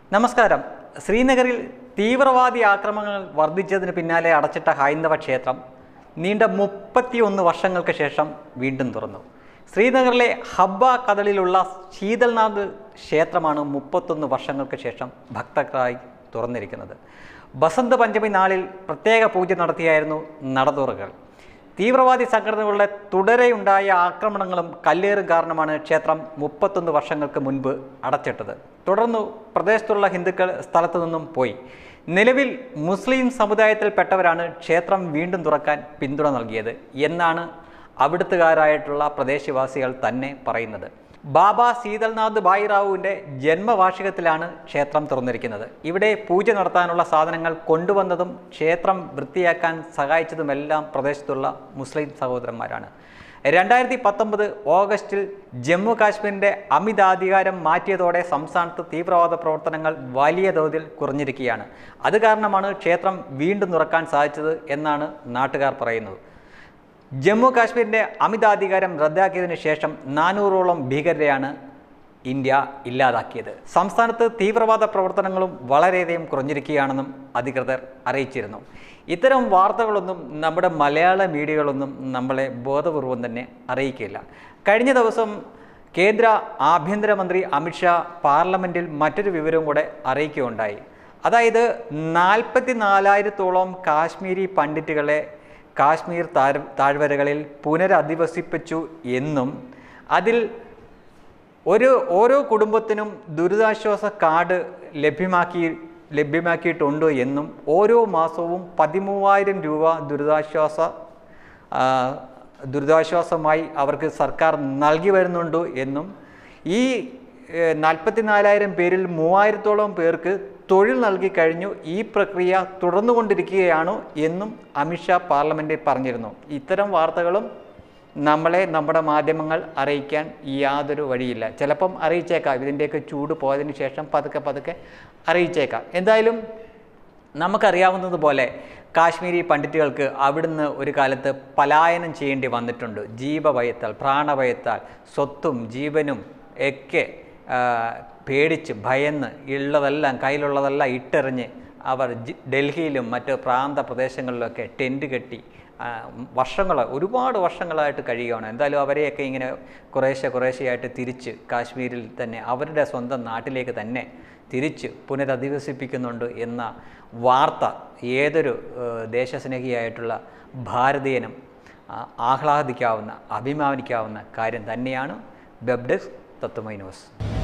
നമസ്കാരം ശ്രീനഗറിൽ തീവ്രവാദി ആക്രമണങ്ങൾ വർദ്ധിച്ചതിന് പിന്നാലെ അടച്ചിട്ട ഹൈന്ദവ ക്ഷേത്രം നീണ്ട മുപ്പത്തിയൊന്ന് വർഷങ്ങൾക്ക് ശേഷം വീണ്ടും തുറന്നു ശ്രീനഗറിലെ ഹബ്ബ കദളിലുള്ള ശീതൽനാഥ് ക്ഷേത്രമാണ് മുപ്പത്തൊന്ന് വർഷങ്ങൾക്ക് ശേഷം ഭക്തർക്കായി തുറന്നിരിക്കുന്നത് ബസന്ത പഞ്ചമി നാളിൽ പ്രത്യേക പൂജ നടത്തിയായിരുന്നു നടതുറകൾ തീവ്രവാദി സംഘടനകളുടെ തുടരെയുണ്ടായ ആക്രമണങ്ങളും കല്ലേറും കാരണമാണ് ക്ഷേത്രം മുപ്പത്തൊന്ന് വർഷങ്ങൾക്ക് മുൻപ് അടച്ചിട്ടത് തുടർന്ന് പ്രദേശത്തുള്ള ഹിന്ദുക്കൾ സ്ഥലത്തു നിന്നും പോയി നിലവിൽ മുസ്ലിം സമുദായത്തിൽപ്പെട്ടവരാണ് ക്ഷേത്രം വീണ്ടും തുറക്കാൻ പിന്തുണ നൽകിയത് എന്നാണ് അവിടുത്തുകാരായിട്ടുള്ള പ്രദേശവാസികൾ തന്നെ പറയുന്നത് ബാബ ശീതൽനാഥ് ഭായിറാവുവിൻ്റെ ജന്മവാർഷികത്തിലാണ് ക്ഷേത്രം തുറന്നിരിക്കുന്നത് ഇവിടെ പൂജ നടത്താനുള്ള സാധനങ്ങൾ കൊണ്ടുവന്നതും ക്ഷേത്രം വൃത്തിയാക്കാൻ സഹായിച്ചതുമെല്ലാം പ്രദേശത്തുള്ള മുസ്ലിം സഹോദരന്മാരാണ് രണ്ടായിരത്തി പത്തൊമ്പത് ഓഗസ്റ്റിൽ ജമ്മു കാശ്മീരിൻ്റെ അമിതാധികാരം മാറ്റിയതോടെ സംസ്ഥാനത്ത് തീവ്രവാദ പ്രവർത്തനങ്ങൾ വലിയ തോതിൽ കുറഞ്ഞിരിക്കുകയാണ് അത് കാരണമാണ് ക്ഷേത്രം വീണ്ടും തുറക്കാൻ സാധിച്ചത് എന്നാണ് നാട്ടുകാർ പറയുന്നത് ജമ്മു കാശ്മീരിൻ്റെ അമിതാധികാരം റദ്ദാക്കിയതിനു ശേഷം നാനൂറോളം ഭീകരരെയാണ് ഇന്ത്യ ഇല്ലാതാക്കിയത് സംസ്ഥാനത്ത് തീവ്രവാദ പ്രവർത്തനങ്ങളും വളരെയധികം കുറഞ്ഞിരിക്കുകയാണെന്നും അധികൃതർ അറിയിച്ചിരുന്നു ഇത്തരം വാർത്തകളൊന്നും നമ്മുടെ മലയാള മീഡിയകളൊന്നും നമ്മളെ ബോധപൂർവം തന്നെ അറിയിക്കില്ല കഴിഞ്ഞ ദിവസം കേന്ദ്ര ആഭ്യന്തരമന്ത്രി അമിത്ഷാ പാർലമെൻറ്റിൽ മറ്റൊരു വിവരവും കൂടെ അറിയിക്കുകയുണ്ടായി അതായത് നാൽപ്പത്തി നാലായിരത്തോളം കാശ്മീരി പണ്ഡിറ്റുകളെ കാശ്മീർ താഴ് താഴ്വരകളിൽ പുനരധിവസിപ്പിച്ചു എന്നും അതിൽ ഒരു ഓരോ കുടുംബത്തിനും ദുരിതാശ്വാസ കാർഡ് ലഭ്യമാക്കി ലഭ്യമാക്കിയിട്ടുണ്ട് എന്നും ഓരോ മാസവും പതിമൂവായിരം രൂപ ദുരിതാശ്വാസ ആ, ദുരിതാശ്വാസമായി അവർക്ക് സർക്കാർ നൽകി വരുന്നുണ്ട് എന്നും ഈ നാൽപ്പത്തി നാലായിരം പേരിൽ മൂവായിരത്തോളം പേർക്ക് തൊഴിൽ നൽകി കഴിഞ്ഞു ഈ പ്രക്രിയ തുടർന്നുകൊണ്ടിരിക്കുകയാണ് എന്നും അമിത്ഷാ പാർലമെൻറ്റിൽ പറഞ്ഞിരുന്നു ഇത്തരം വാർത്തകളും നമ്മളെ നമ്മുടെ മാധ്യമങ്ങൾ അറിയിക്കാൻ യാതൊരു വഴിയില്ല ചിലപ്പം അറിയിച്ചേക്കാം ഇതിൻ്റെയൊക്കെ ചൂട് പോയതിന് ശേഷം പതുക്കെ പതുക്കെ അറിയിച്ചേക്കാം എന്തായാലും നമുക്കറിയാവുന്നതുപോലെ കാശ്മീരി പണ്ഡിറ്റുകൾക്ക് അവിടുന്ന് ഒരു കാലത്ത് പലായനം ചെയ്യേണ്ടി വന്നിട്ടുണ്ട് ജീവഭയത്താൽ പ്രാണഭയത്താൽ സ്വത്തും ജീവനും ഒക്കെ ആ, പേടിച്ച് ഭയന്ന് ഉള്ളതെല്ലാം കയ്യിലുള്ളതെല്ലാം ഇട്ടെറിഞ്ഞ് അവർ ജി- ഡൽഹിയിലും മറ്റ് പ്രാന്ത പ്രദേശങ്ങളിലൊക്കെ ടെൻറ്റ് കെട്ടി ആ, വർഷങ്ങൾ ഒരുപാട് വർഷങ്ങളായിട്ട് കഴിയുകയാണ് എന്തായാലും അവരെയൊക്കെ ഇങ്ങനെ കുറേശ്ശെ കുറേശ്ശെയായിട്ട് തിരിച്ച് കാശ്മീരിൽ തന്നെ അവരുടെ സ്വന്തം നാട്ടിലേക്ക് തന്നെ തിരിച്ച് പുനരധിവസിപ്പിക്കുന്നുണ്ട് എന്ന വാർത്ത ഏതൊരു ഏഹ്, ദേശസ്നേഹിയായിട്ടുള്ള ഭാരതീയനും ആ, ആഹ്ലാദിക്കാവുന്ന അഭിമാനിക്കാവുന്ന കാര്യം തന്നെയാണ് വെബ് ഡെസ്ക് തത്വമൈ ന്യൂസ്